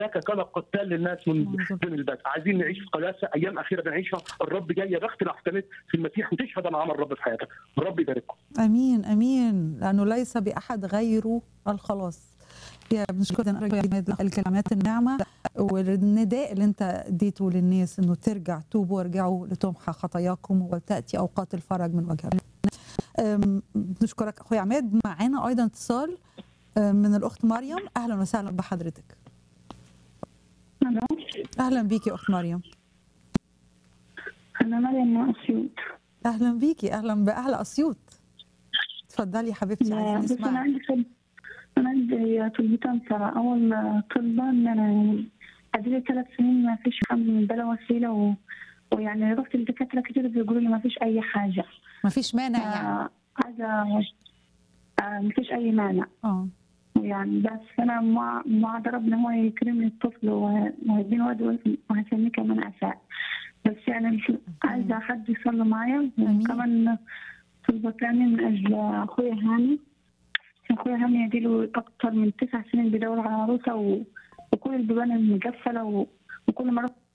ذاك كان قتال للناس من من البدء عايزين نعيش في قداسه ايام اخيره بنعيشها الرب جاي يا بخت الاحتمال في المسيح وتشهد عن عمل الرب في حياتك الرب يبارككم امين امين لانه ليس باحد غيره الخلاص يا بنشكرك الكلمات النعمه والنداء اللي انت اديته للناس انه ترجع توبوا وارجعوا لتمحى خطاياكم وتاتي اوقات الفرج من وجه الله. بنشكرك اخويا عماد معانا ايضا اتصال من الاخت مريم اهلا وسهلا بحضرتك اهلا بيكي اخت مريم انا مريم من اسيوط اهلا بيكي اهلا باهل اسيوط اتفضلي يا حبيبتي عايزين بس انا نسمعك عندي طلب انا عندي طلبتين صراحه اول طلبه ان انا ادري ثلاث سنين ما فيش حمل بلا وسيله و... ويعني رحت لدكاتره كتير بيقولوا لي ما فيش اي حاجه ما فيش مانع يعني آه، عايزه آه، ما فيش اي مانع اه يعني بس انا مع مع ربنا هو يكرمني الطفل وه- وهيديني ولد وهسميه كمان عساء بس يعني مش عايزه حد يصلي معايا آمين. وكمان طلبة تانية من اجل اخويا هاني اخويا هاني يديله اكتر من تسع سنين بيدور على عروسه و... وكل البيبان مقفله و... وكل ما رحت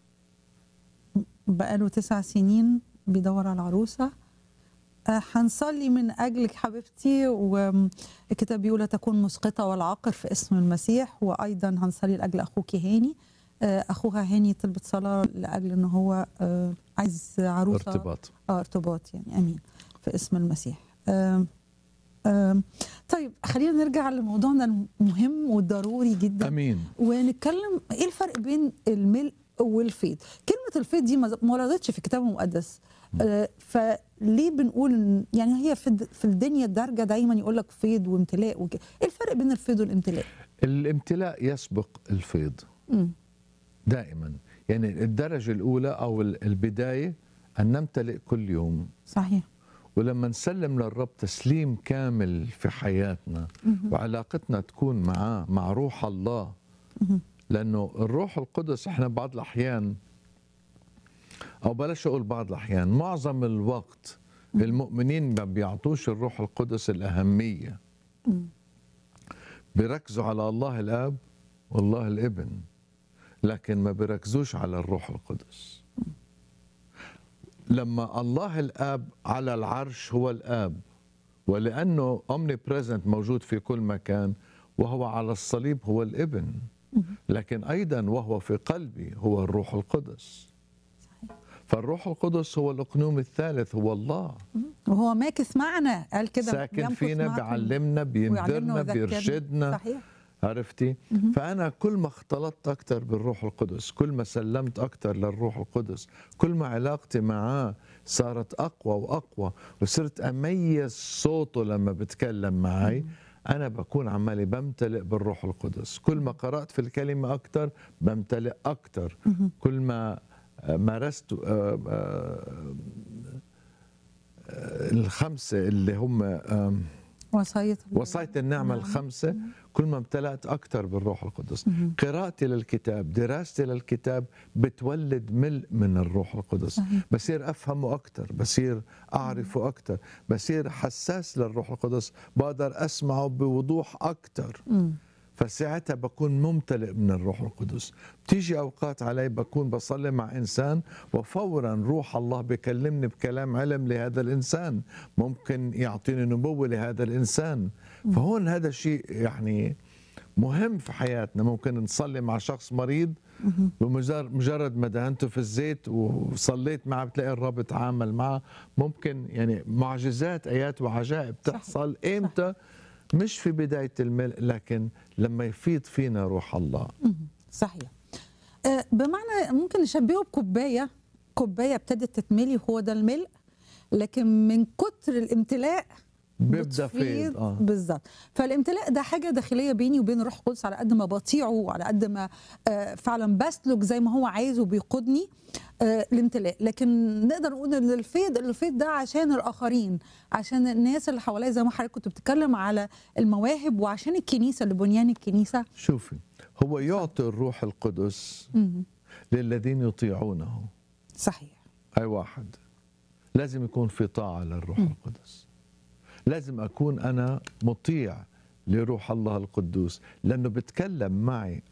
بقاله تسع سنين بيدور على عروسة آه، هنصلي من أجلك حبيبتي والكتاب بيقول لا تكون مسقطة والعاقر في اسم المسيح وأيضا هنصلي لأجل أخوك هاني آه، أخوها هاني طلبت صلاة لأجل أنه هو آه، عايز عروسة ارتباط اه ارتباط يعني امين في اسم المسيح آم آم طيب خلينا نرجع لموضوعنا المهم والضروري جدا امين ونتكلم ايه الفرق بين الملء والفيض كلمه الفيض دي ما ما وردتش في الكتاب المقدس آه فليه بنقول إن- يعني هي في الد- في الدنيا الدارجه دايما يقول لك فيض وامتلاء وكده ايه الفرق بين الفيض والامتلاء الامتلاء يسبق الفيض مم. دائما يعني الدرجة الأولى أو ال- البداية أن نمتلئ كل يوم صحيح ولما نسلم للرب تسليم كامل في حياتنا وعلاقتنا تكون معاه مع روح الله لأنه الروح القدس إحنا بعض الأحيان أو بلاش أقول بعض الأحيان معظم الوقت المؤمنين ما بيعطوش الروح القدس الأهمية بيركزوا على الله الآب والله الابن لكن ما بيركزوش على الروح القدس لما الله الاب على العرش هو الاب ولانه اومني بريزنت موجود في كل مكان وهو على الصليب هو الابن لكن ايضا وهو في قلبي هو الروح القدس فالروح القدس هو الاقنوم الثالث هو الله وهو ماكث معنا قال كده ساكن يمكث فينا معكم بيعلمنا ويعلمنا بينذرنا ويذكرنا. بيرشدنا صحيح عرفتي فأنا كل ما اختلطت أكثر بالروح القدس كل ما سلمت أكثر للروح القدس كل ما علاقتي معاه صارت أقوى وأقوى وصرت أميز صوته لما بتكلم معي أنا بكون عمالي بمتلئ بالروح القدس كل ما قرأت في الكلمة أكثر بمتلئ أكثر كل ما آه، مارست آه، آه، آه، الخمسة اللي هم آم، وصاية وصاية النعمة نعم. الخمسة كل ما امتلأت أكثر بالروح القدس قراءتي للكتاب دراستي للكتاب بتولد ملء من الروح القدس صحيح. بصير أفهمه أكثر بصير أعرفه أكثر بصير حساس للروح القدس بقدر أسمعه بوضوح أكثر مم. فساعتها بكون ممتلئ من الروح القدس بتيجي أوقات علي بكون بصلي مع إنسان وفورا روح الله بكلمني بكلام علم لهذا الإنسان ممكن يعطيني نبوة لهذا الإنسان فهون هذا شيء يعني مهم في حياتنا ممكن نصلي مع شخص مريض بمجرد مجرد ما دهنته في الزيت وصليت معه بتلاقي الرب تعامل معه ممكن يعني معجزات ايات وعجائب تحصل امتى مش في بدايه الملء لكن لما يفيض فينا روح الله صحيح آه، بمعنى ممكن نشبهه بكوبايه كوبايه ابتدت تتملي وهو ده الملء لكن من كتر الامتلاء بيبدا بتفيض. فيض اه بالظبط فالامتلاء ده حاجه داخليه بيني وبين الروح القدس على قد ما بطيعه وعلى قد ما آه، فعلا بسلك زي ما هو عايز وبيقودني آه، الامتلاء لكن نقدر نقول ان الفيض الفيض ده عشان الاخرين عشان الناس اللي حواليا زي ما حضرتك كنت بتتكلم على المواهب وعشان الكنيسه اللي بنيان الكنيسه شوفي هو يعطي الروح القدس مم. للذين يطيعونه صحيح أي واحد لازم يكون في طاعة للروح القدس لازم أكون أنا مطيع لروح الله القدوس لأنه بتكلم معي